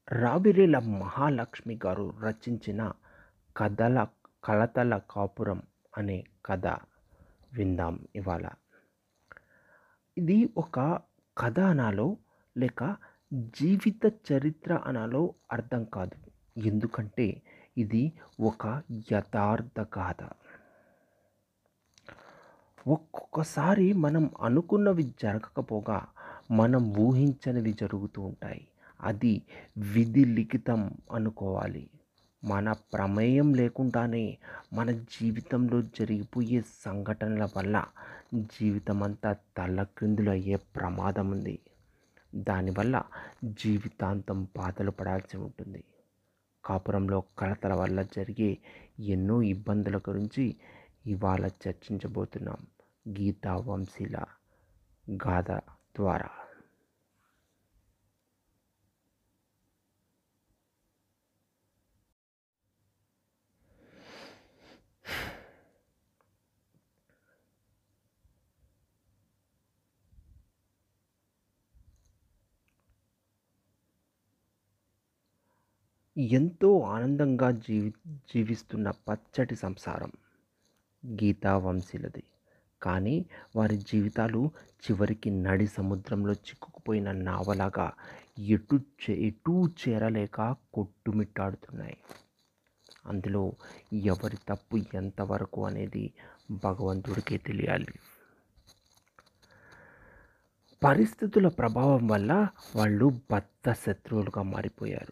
రావిరేల మహాలక్ష్మి గారు రచించిన కథల కలతల కాపురం అనే కథ విందాం ఇవాళ ఇది ఒక కథ అనాలో లేక జీవిత చరిత్ర అనాలో అర్థం కాదు ఎందుకంటే ఇది ఒక యథార్థ గాథ ఒక్కొక్కసారి మనం అనుకున్నవి జరగకపోగా మనం ఊహించనివి జరుగుతూ ఉంటాయి అది విధి లిఖితం అనుకోవాలి మన ప్రమేయం లేకుండానే మన జీవితంలో జరిగిపోయే సంఘటనల వల్ల జీవితం అంతా తల్లక్రిందులు అయ్యే ప్రమాదం ఉంది దానివల్ల జీవితాంతం బాధలు పడాల్సి ఉంటుంది కాపురంలో కలతల వల్ల జరిగే ఎన్నో ఇబ్బందుల గురించి ఇవాళ చర్చించబోతున్నాం గీతా వంశీల గాథ ద్వారా ఎంతో ఆనందంగా జీవి జీవిస్తున్న పచ్చటి సంసారం గీతా వంశీలది కానీ వారి జీవితాలు చివరికి నడి సముద్రంలో చిక్కుకుపోయిన నావలాగా ఎటు చే ఎటూ చేరలేక కొట్టుమిట్టాడుతున్నాయి అందులో ఎవరి తప్పు ఎంతవరకు అనేది భగవంతుడికే తెలియాలి పరిస్థితుల ప్రభావం వల్ల వాళ్ళు బద్ద శత్రువులుగా మారిపోయారు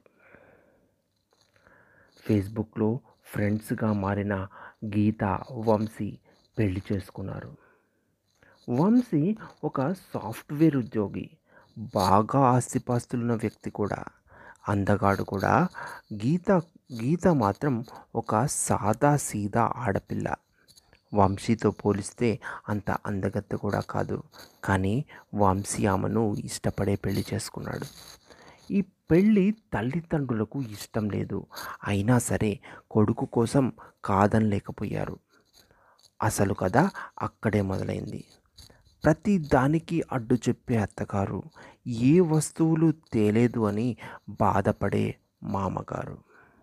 ఫేస్బుక్లో ఫ్రెండ్స్గా మారిన గీత వంశీ పెళ్లి చేసుకున్నారు వంశీ ఒక సాఫ్ట్వేర్ ఉద్యోగి బాగా ఆస్తిపాస్తులున్న వ్యక్తి కూడా అందగాడు కూడా గీత గీత మాత్రం ఒక సాదా సీదా ఆడపిల్ల వంశీతో పోలిస్తే అంత అందగత్తె కూడా కాదు కానీ వంశీ ఆమెను ఇష్టపడే పెళ్లి చేసుకున్నాడు ఈ పెళ్ళి తల్లిదండ్రులకు ఇష్టం లేదు అయినా సరే కొడుకు కోసం కాదనలేకపోయారు అసలు కథ అక్కడే మొదలైంది ప్రతి దానికి అడ్డు చెప్పే అత్తగారు ఏ వస్తువులు తేలేదు అని బాధపడే మామగారు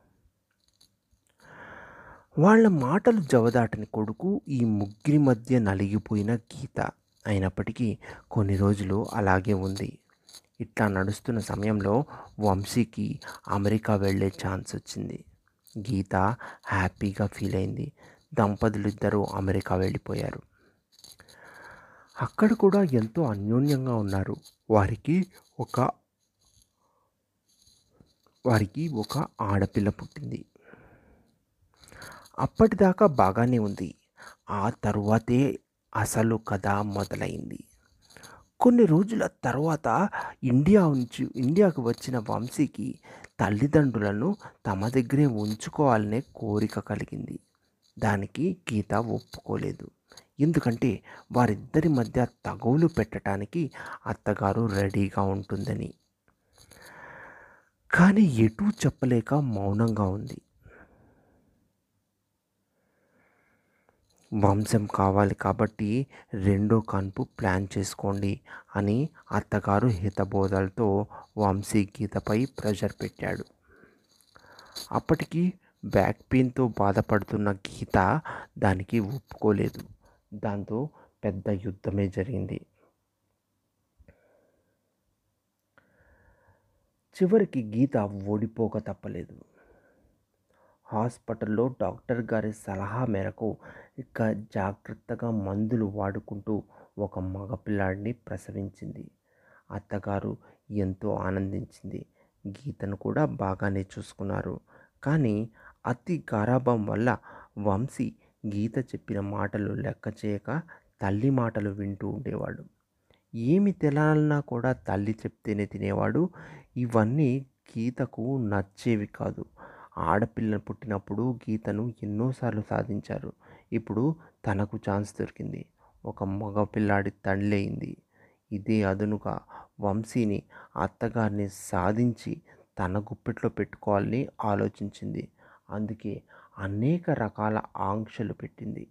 వాళ్ళ మాటలు జవదాటని కొడుకు ఈ ముగ్గురి మధ్య నలిగిపోయిన గీత అయినప్పటికీ కొన్ని రోజులు అలాగే ఉంది ఇట్లా నడుస్తున్న సమయంలో వంశీకి అమెరికా వెళ్ళే ఛాన్స్ వచ్చింది గీత హ్యాపీగా ఫీల్ అయింది దంపతులు ఇద్దరూ అమెరికా వెళ్ళిపోయారు అక్కడ కూడా ఎంతో అన్యోన్యంగా ఉన్నారు వారికి ఒక వారికి ఒక ఆడపిల్ల పుట్టింది అప్పటిదాకా బాగానే ఉంది ఆ తరువాతే అసలు కథ మొదలైంది కొన్ని రోజుల తర్వాత ఇండియా నుంచి ఇండియాకు వచ్చిన వంశీకి తల్లిదండ్రులను తమ దగ్గరే ఉంచుకోవాలనే కోరిక కలిగింది దానికి గీత ఒప్పుకోలేదు ఎందుకంటే వారిద్దరి మధ్య తగువులు పెట్టడానికి అత్తగారు రెడీగా ఉంటుందని కానీ ఎటూ చెప్పలేక మౌనంగా ఉంది వంశం కావాలి కాబట్టి రెండో కాన్పు ప్లాన్ చేసుకోండి అని అత్తగారు హితబోధలతో వంశీ గీతపై ప్రెషర్ పెట్టాడు అప్పటికి బ్యాక్ పెయిన్తో బాధపడుతున్న గీత దానికి ఒప్పుకోలేదు దాంతో పెద్ద యుద్ధమే జరిగింది చివరికి గీత ఓడిపోక తప్పలేదు హాస్పిటల్లో డాక్టర్ గారి సలహా మేరకు ఇక జాగ్రత్తగా మందులు వాడుకుంటూ ఒక మగపిల్లాడిని ప్రసవించింది అత్తగారు ఎంతో ఆనందించింది గీతను కూడా బాగానే చూసుకున్నారు కానీ అతి గారాభం వల్ల వంశీ గీత చెప్పిన మాటలు లెక్క చేయక తల్లి మాటలు వింటూ ఉండేవాడు ఏమి తినాలన్నా కూడా తల్లి చెప్తేనే తినేవాడు ఇవన్నీ గీతకు నచ్చేవి కాదు ఆడపిల్ల పుట్టినప్పుడు గీతను ఎన్నోసార్లు సాధించారు ఇప్పుడు తనకు ఛాన్స్ దొరికింది ఒక మగపిల్లాడి తండ్రి అయింది ఇదే అదునుగా వంశీని అత్తగారిని సాధించి తన గుప్పెట్లో పెట్టుకోవాలని ఆలోచించింది అందుకే అనేక రకాల ఆంక్షలు పెట్టింది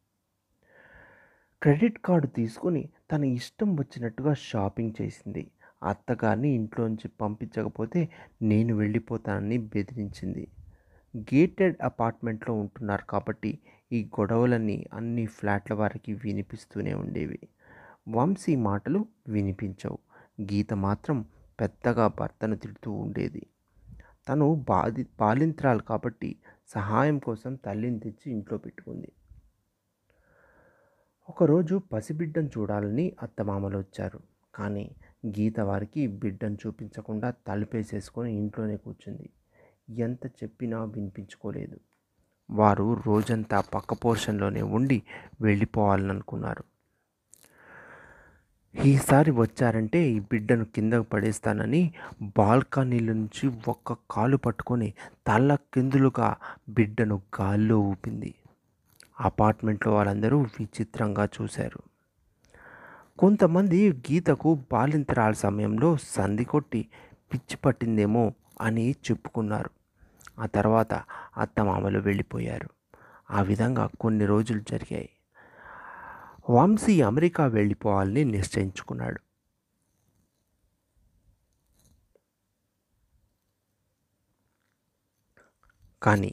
క్రెడిట్ కార్డు తీసుకొని తన ఇష్టం వచ్చినట్టుగా షాపింగ్ చేసింది అత్తగారిని ఇంట్లోంచి పంపించకపోతే నేను వెళ్ళిపోతానని బెదిరించింది గేటెడ్ అపార్ట్మెంట్లో ఉంటున్నారు కాబట్టి ఈ గొడవలన్నీ అన్ని ఫ్లాట్ల వారికి వినిపిస్తూనే ఉండేవి వంశీ మాటలు వినిపించవు గీత మాత్రం పెద్దగా భర్తను తిడుతూ ఉండేది తను బాధి బాలింత్రాలు కాబట్టి సహాయం కోసం తల్లిని తెచ్చి ఇంట్లో పెట్టుకుంది ఒకరోజు పసిబిడ్డను చూడాలని అత్తమామలు వచ్చారు కానీ గీత వారికి బిడ్డను చూపించకుండా తలుపేసేసుకొని ఇంట్లోనే కూర్చుంది ఎంత చెప్పినా వినిపించుకోలేదు వారు రోజంతా పక్క పోర్షన్లోనే ఉండి వెళ్ళిపోవాలని అనుకున్నారు ఈసారి వచ్చారంటే ఈ బిడ్డను కిందకు పడేస్తానని బాల్కనీల నుంచి ఒక్క కాలు పట్టుకొని తల్ల కిందులుగా బిడ్డను గాల్లో ఊపింది అపార్ట్మెంట్లో వాళ్ళందరూ విచిత్రంగా చూశారు కొంతమంది గీతకు బాలింతరాల సమయంలో సంధి కొట్టి పిచ్చి పట్టిందేమో అని చెప్పుకున్నారు ఆ తర్వాత అత్తమామలు వెళ్ళిపోయారు ఆ విధంగా కొన్ని రోజులు జరిగాయి వంశీ అమెరికా వెళ్ళిపోవాలని నిశ్చయించుకున్నాడు కానీ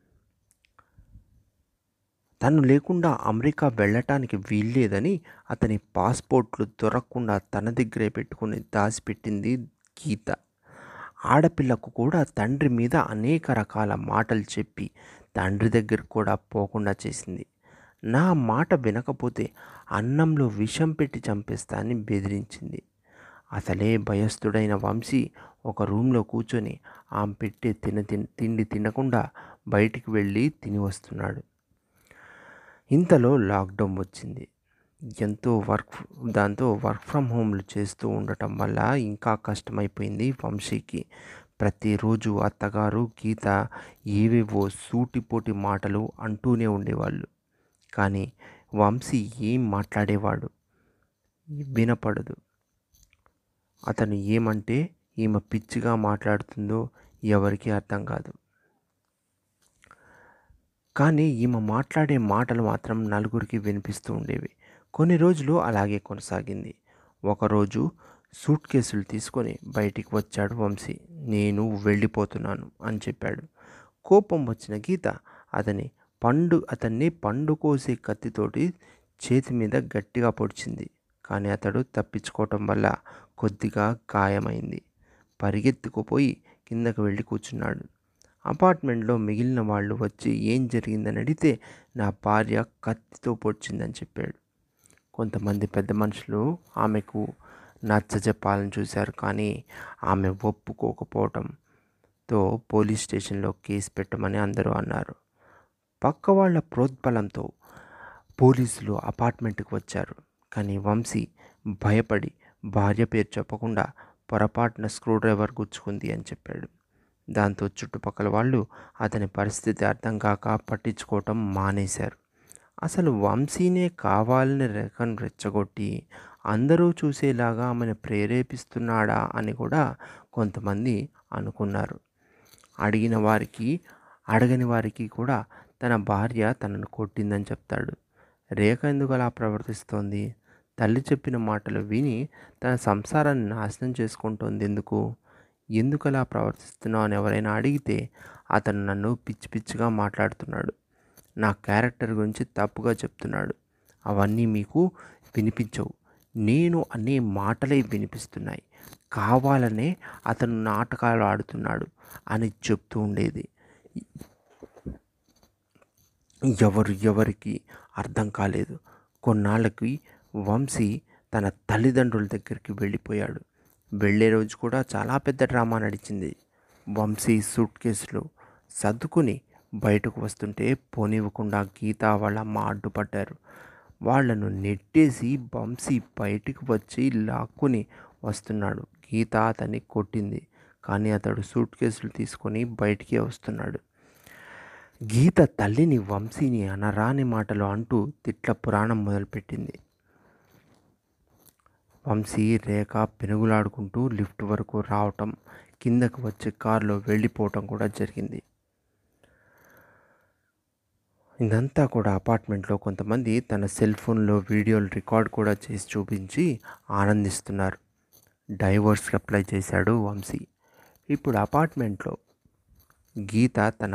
తను లేకుండా అమెరికా వెళ్ళటానికి వీల్లేదని అతని పాస్పోర్ట్లు దొరకకుండా తన దగ్గరే పెట్టుకుని దాచిపెట్టింది గీత ఆడపిల్లకు కూడా తండ్రి మీద అనేక రకాల మాటలు చెప్పి తండ్రి దగ్గర కూడా పోకుండా చేసింది నా మాట వినకపోతే అన్నంలో విషం పెట్టి చంపేస్తా అని బెదిరించింది అసలే భయస్థుడైన వంశీ ఒక రూమ్లో కూర్చొని ఆమె పెట్టే తిన తిండి తినకుండా బయటికి వెళ్ళి తిని వస్తున్నాడు ఇంతలో లాక్డౌన్ వచ్చింది ఎంతో వర్క్ దాంతో వర్క్ ఫ్రమ్ హోమ్లు చేస్తూ ఉండటం వల్ల ఇంకా కష్టమైపోయింది వంశీకి ప్రతిరోజు అత్తగారు గీత ఏవేవో సూటిపోటి మాటలు అంటూనే ఉండేవాళ్ళు కానీ వంశీ ఏం మాట్లాడేవాడు వినపడదు అతను ఏమంటే ఈమె పిచ్చిగా మాట్లాడుతుందో ఎవరికీ అర్థం కాదు కానీ ఈమె మాట్లాడే మాటలు మాత్రం నలుగురికి వినిపిస్తూ ఉండేవి కొన్ని రోజులు అలాగే కొనసాగింది ఒకరోజు సూట్ కేసులు తీసుకొని బయటికి వచ్చాడు వంశీ నేను వెళ్ళిపోతున్నాను అని చెప్పాడు కోపం వచ్చిన గీత అతని పండు అతన్ని పండు కోసే కత్తితోటి చేతి మీద గట్టిగా పొడిచింది కానీ అతడు తప్పించుకోవటం వల్ల కొద్దిగా గాయమైంది పరిగెత్తుకుపోయి కిందకు వెళ్ళి కూర్చున్నాడు అపార్ట్మెంట్లో మిగిలిన వాళ్ళు వచ్చి ఏం జరిగిందని అడిగితే నా భార్య కత్తితో పొడిచిందని చెప్పాడు కొంతమంది పెద్ద మనుషులు ఆమెకు నచ్చ చెప్పాలని చూశారు కానీ ఆమె ఒప్పుకోకపోవటంతో పోలీస్ స్టేషన్లో కేసు పెట్టమని అందరూ అన్నారు పక్క వాళ్ళ ప్రోద్బలంతో పోలీసులు అపార్ట్మెంట్కి వచ్చారు కానీ వంశీ భయపడి భార్య పేరు చెప్పకుండా పొరపాటున స్క్రూ డ్రైవర్ గుచ్చుకుంది అని చెప్పాడు దాంతో చుట్టుపక్కల వాళ్ళు అతని పరిస్థితి అర్థం కాక పట్టించుకోవటం మానేశారు అసలు వంశీనే కావాలని రేఖను రెచ్చగొట్టి అందరూ చూసేలాగా ఆమెను ప్రేరేపిస్తున్నాడా అని కూడా కొంతమంది అనుకున్నారు అడిగిన వారికి అడగని వారికి కూడా తన భార్య తనను కొట్టిందని చెప్తాడు రేఖ ఎందుకు అలా ప్రవర్తిస్తోంది తల్లి చెప్పిన మాటలు విని తన సంసారాన్ని నాశనం చేసుకుంటోంది ఎందుకు ఎందుకు అలా ప్రవర్తిస్తున్నావు అని ఎవరైనా అడిగితే అతను నన్ను పిచ్చి పిచ్చిగా మాట్లాడుతున్నాడు నా క్యారెక్టర్ గురించి తప్పుగా చెప్తున్నాడు అవన్నీ మీకు వినిపించవు నేను అనే మాటలే వినిపిస్తున్నాయి కావాలనే అతను నాటకాలు ఆడుతున్నాడు అని చెప్తూ ఉండేది ఎవరు ఎవరికి అర్థం కాలేదు కొన్నాళ్ళకి వంశీ తన తల్లిదండ్రుల దగ్గరికి వెళ్ళిపోయాడు వెళ్ళే రోజు కూడా చాలా పెద్ద డ్రామా నడిచింది వంశీ సూట్ కేసులో సర్దుకుని బయటకు వస్తుంటే పోనివ్వకుండా గీత వాళ్ళ అమ్మ అడ్డుపడ్డారు వాళ్లను నెట్టేసి వంశీ బయటికి వచ్చి లాక్కుని వస్తున్నాడు గీత అతన్ని కొట్టింది కానీ అతడు సూట్ కేసులు తీసుకొని బయటికే వస్తున్నాడు గీత తల్లిని వంశీని అనరాని మాటలు అంటూ తిట్ల పురాణం మొదలుపెట్టింది వంశీ రేఖ పెనుగులాడుకుంటూ లిఫ్ట్ వరకు రావటం కిందకు వచ్చి కారులో వెళ్ళిపోవటం కూడా జరిగింది ఇదంతా కూడా అపార్ట్మెంట్లో కొంతమంది తన సెల్ ఫోన్లో వీడియోలు రికార్డ్ కూడా చేసి చూపించి ఆనందిస్తున్నారు డైవర్స్కి అప్లై చేశాడు వంశీ ఇప్పుడు అపార్ట్మెంట్లో గీత తన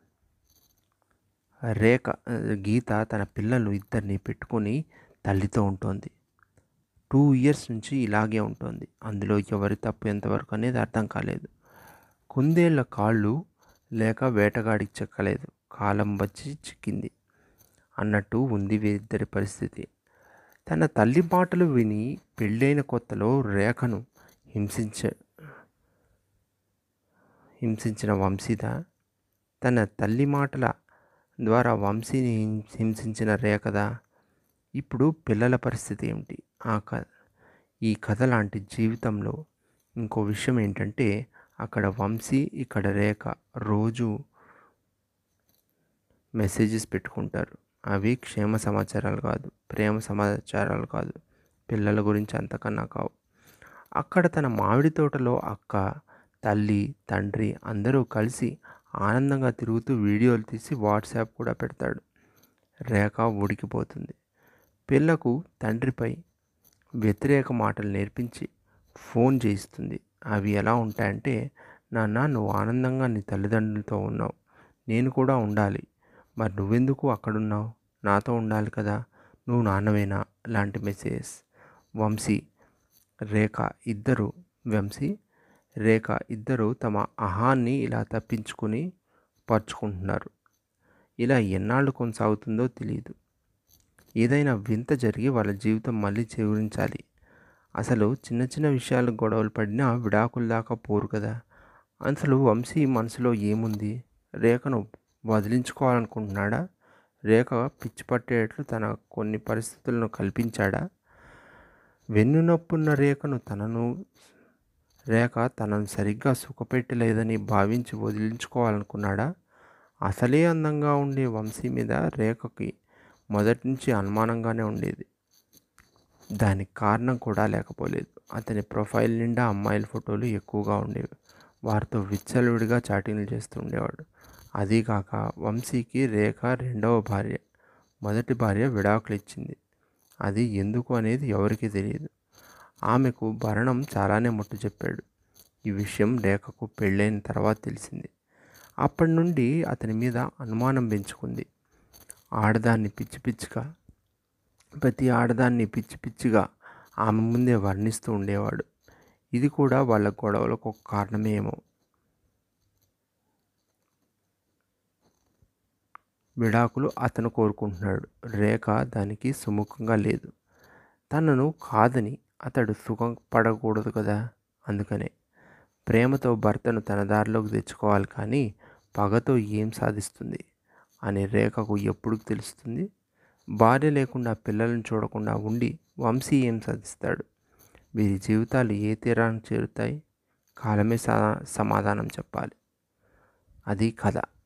రేఖ గీత తన పిల్లలు ఇద్దరిని పెట్టుకొని తల్లితో ఉంటుంది టూ ఇయర్స్ నుంచి ఇలాగే ఉంటుంది అందులో ఎవరి తప్పు ఎంతవరకు అనేది అర్థం కాలేదు కుందేళ్ళ కాళ్ళు లేక వేటగాడికి చెక్కలేదు కాలం వచ్చి చిక్కింది అన్నట్టు ఉంది వీరిద్దరి పరిస్థితి తన తల్లి మాటలు విని పెళ్ళైన కొత్తలో రేఖను హింసించ హింసించిన వంశీద తన తల్లి మాటల ద్వారా వంశీని హింసించిన రేఖదా ఇప్పుడు పిల్లల పరిస్థితి ఏమిటి ఆ క ఈ కథ లాంటి జీవితంలో ఇంకో విషయం ఏంటంటే అక్కడ వంశీ ఇక్కడ రేఖ రోజు మెసేజెస్ పెట్టుకుంటారు అవి క్షేమ సమాచారాలు కాదు ప్రేమ సమాచారాలు కాదు పిల్లల గురించి అంతకన్నా కావు అక్కడ తన మామిడి తోటలో అక్క తల్లి తండ్రి అందరూ కలిసి ఆనందంగా తిరుగుతూ వీడియోలు తీసి వాట్సాప్ కూడా పెడతాడు రేఖ ఉడికిపోతుంది పిల్లకు తండ్రిపై వ్యతిరేక మాటలు నేర్పించి ఫోన్ చేయిస్తుంది అవి ఎలా ఉంటాయంటే నాన్న నువ్వు ఆనందంగా నీ తల్లిదండ్రులతో ఉన్నావు నేను కూడా ఉండాలి మరి నువ్వెందుకు అక్కడున్నావు నాతో ఉండాలి కదా నువ్వు నాన్నవేనా లాంటి మెసేజ్ వంశీ రేఖ ఇద్దరు వంశీ రేఖ ఇద్దరు తమ అహాన్ని ఇలా తప్పించుకొని పరుచుకుంటున్నారు ఇలా ఎన్నాళ్ళు కొనసాగుతుందో తెలియదు ఏదైనా వింత జరిగి వాళ్ళ జీవితం మళ్ళీ చివరించాలి అసలు చిన్న చిన్న విషయాలు గొడవలు పడినా విడాకుల దాకా పోరు కదా అసలు వంశీ మనసులో ఏముంది రేఖను వదిలించుకోవాలనుకుంటున్నాడా రేఖ పిచ్చి పట్టేట్లు తన కొన్ని పరిస్థితులను కల్పించాడా వెన్నునొప్పున్న రేఖను తనను రేఖ తనను సరిగ్గా సుఖపెట్టలేదని భావించి వదిలించుకోవాలనుకున్నాడా అసలే అందంగా ఉండే వంశీ మీద రేఖకి మొదటి నుంచి అనుమానంగానే ఉండేది దానికి కారణం కూడా లేకపోలేదు అతని ప్రొఫైల్ నిండా అమ్మాయిల ఫోటోలు ఎక్కువగా ఉండేవి వారితో విచ్చలవిడిగా చాటింగ్లు చేస్తూ ఉండేవాడు అదీకాక వంశీకి రేఖ రెండవ భార్య మొదటి భార్య విడాకులు ఇచ్చింది అది ఎందుకు అనేది ఎవరికీ తెలియదు ఆమెకు భరణం చాలానే ముట్టు చెప్పాడు ఈ విషయం రేఖకు పెళ్ళైన తర్వాత తెలిసింది అప్పటి నుండి అతని మీద అనుమానం పెంచుకుంది ఆడదాన్ని పిచ్చి పిచ్చిగా ప్రతి ఆడదాన్ని పిచ్చి పిచ్చిగా ఆమె ముందే వర్ణిస్తూ ఉండేవాడు ఇది కూడా వాళ్ళ గొడవలకు ఒక కారణమేమో విడాకులు అతను కోరుకుంటున్నాడు రేఖ దానికి సుముఖంగా లేదు తనను కాదని అతడు సుఖం పడకూడదు కదా అందుకనే ప్రేమతో భర్తను తన దారిలోకి తెచ్చుకోవాలి కానీ పగతో ఏం సాధిస్తుంది అని రేఖకు ఎప్పుడు తెలుస్తుంది భార్య లేకుండా పిల్లలను చూడకుండా ఉండి వంశీ ఏం సాధిస్తాడు వీరి జీవితాలు ఏ తీరానికి చేరుతాయి కాలమే సమాధానం చెప్పాలి అది కథ